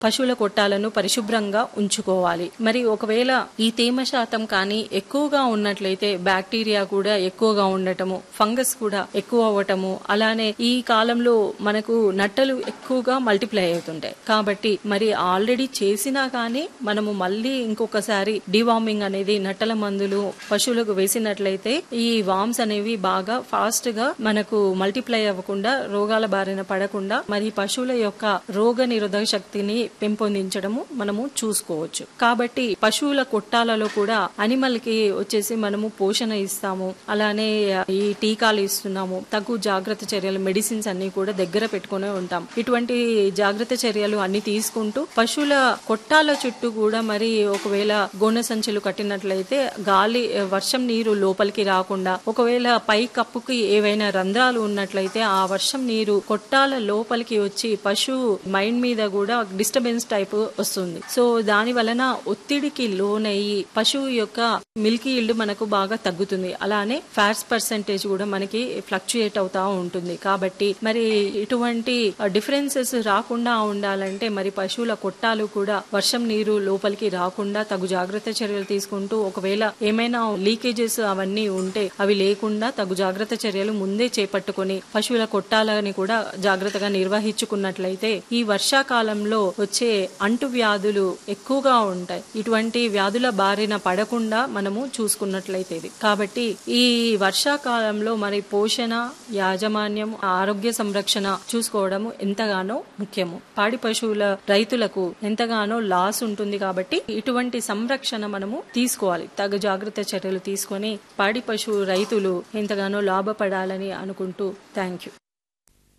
పశువుల కొట్టాలను పరిశుభ్రంగా ఉంచుకోవాలి మరి ఒకవేళ ఈ తేమ శాతం కానీ ఎక్కువగా ఉన్నట్లయితే బ్యాక్టీరియా కూడా ఎక్కువగా ఉండటము ఫంగస్ కూడా ఎక్కువ అవ్వటము అలానే ఈ కాలంలో మనకు నట్టలు ఎక్కువగా మల్టిప్లై అవుతుంటాయి కాబట్టి మరి ఆల్రెడీ చేసినా కానీ మనము మళ్ళీ ఇంకొకసారి డివార్మింగ్ అనేది నట్టల మందులు పశువులకు వేసినట్లయితే ఈ వామ్స్ అనేవి బాగా ఫాస్ట్ గా మనకు మల్టిప్లై అవ్వకుండా రోగాల బారిన పడకుండా మరి పశువుల యొక్క రోగ నిరోధక శక్తిని పెంపొందించడము మనము చూసుకోవచ్చు కాబట్టి పశువుల కొట్టాలలో కూడా అనిమల్ కి వచ్చేసి మనము పోషణ ఇస్తాము అలానే ఈ టీకాలు ఇస్తున్నాము తగు జాగ్రత్త చర్యలు మెడిసిన్స్ అన్ని కూడా దగ్గర పెట్టుకునే ఉంటాం ఇటువంటి జాగ్రత్త చర్యలు అన్ని తీసుకుంటూ పశువుల కొట్టాల చుట్టూ కూడా మరి ఒకవేళ గోనె సంచులు కట్టినట్లయితే గాలి వర్షం నీరు లోపలికి రాకుండా ఒకవేళ పై కప్పుకి ఏవైనా రంధ్రాలు ఉన్నట్లయితే ఆ వర్షం నీరు కొట్టాల లోపలికి వచ్చి పశువు మైండ్ మీద కూడా డిస్టర్బెన్స్ టైప్ వస్తుంది సో దాని వలన ఒత్తిడికి లోనయ్యి పశువు యొక్క మిల్కీ ఇల్డ్ మనకు బాగా తగ్గుతుంది అలానే ఫ్యాట్స్ పర్సెంటేజ్ కూడా మనకి ఫ్లక్చుయేట్ అవుతా ఉంటుంది కాబట్టి మరి ఇటువంటి డిఫరెన్సెస్ రాకుండా ఉండాలంటే మరి పశువుల కొట్టాలు కూడా వర్షం నీరు లోపలికి రాకుండా తగు జాగ్రత్త చర్యలు తీసుకుంటూ ఒకవేళ ఏమైనా లీకేజెస్ అవన్నీ ఉంటే అవి లేకుండా తగు జాగ్రత్త చర్యలు ముందే చేపట్టుకుని పశువుల కొట్టాలని కూడా జాగ్రత్తగా నిర్వహించుకున్నట్లయితే ఈ వర్షాకాలంలో వచ్చే అంటు వ్యాధులు ఎక్కువగా ఉంటాయి ఇటువంటి వ్యాధుల బారిన పడకుండా మనము చూసుకున్నట్లయితే ఇది కాబట్టి ఈ వర్షాకాలంలో మరి పోషణ యాజమాన్యం ఆరోగ్య సంరక్షణ చూసుకోవడం ఎంతగానో ముఖ్యము పాడి పశువుల రైతులకు ఎంతగానో లాస్ ఉంటుంది కాబట్టి ఇటువంటి సంరక్షణ మనము తీసుకోవాలి తగు జాగ్రత్త చర్యలు తీసుకొని పాడి పశువు రైతులు ఎంతగానో లాభపడాలని అనుకుంటూ థ్యాంక్ యూ